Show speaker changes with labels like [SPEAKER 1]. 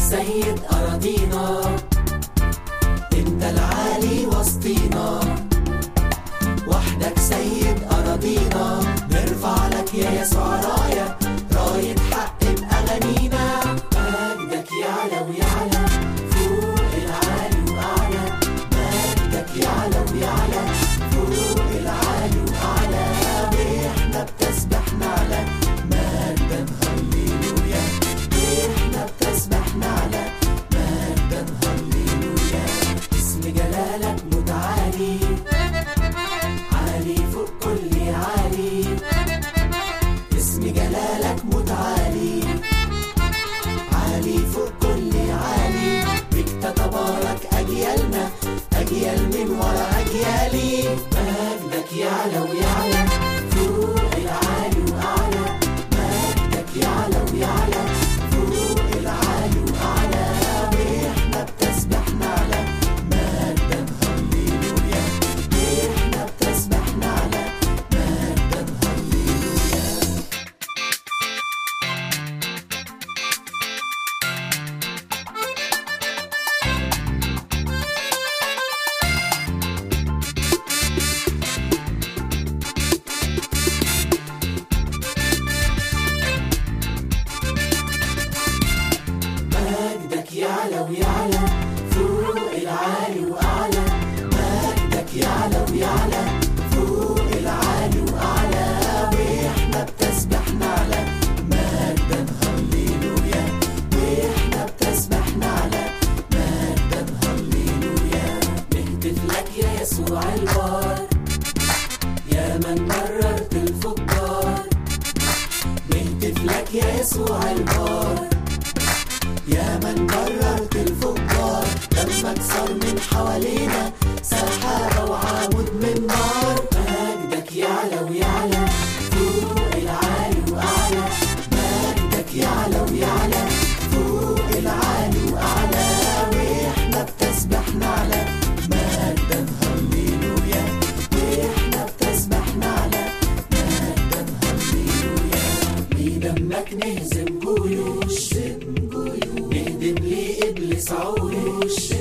[SPEAKER 1] سيد أراضينا انت العالي وسطينا وحدك سيد أراضينا نرفع لك يا يسوع راية راية حق بأغانينا مجدك يعلى ويعلى فوق العالي وأعلى مجدك يعلى ويعلى فوق العالي وأعلى وإحنا بتسبح نعلى مجدا هللويا وإحنا بتسبح نعلى مجدا هللويا اسم جلالك متعالي عالي فوق كل عالي اسم جلالك متعالي عالي فوق كل عالي بك تتبارك أجيالنا أجيال من ورا أجيالي مجدك يعلى ويعلى فوق العالي وأعلى مجدك يعلى ويعلى فوق العالي وأعلى وإحنا بتسبح نعلى مجدا هللويا وإحنا بتسبح نعلى مجدا هللويا مجدك يعلى ويعلى فوق العالي وأعلى مجدك يعلى ويعلى فوق العالي وأعلى وإحنا بتسبح نعلى مجدا هللويا وإحنا بتسبح نعلى مجدا هللويا نهتف لك يا يسوع البار يا من مررت الفجار نهتف لك يا يسوع البار يا من بررت الفجار دمك صار من حوالينا سحابة وعمود من نار مجدك يعلى ويعلى فوق العالي وأعلى مجدك يعلى ويعلى فوق العالي وأعلى وإحنا بتسبح نعلى مجدا هللويا وإحنا بتسبح نعلى مجدا هللويا بدمك نهزم جيوش نهدم لإبليس عروش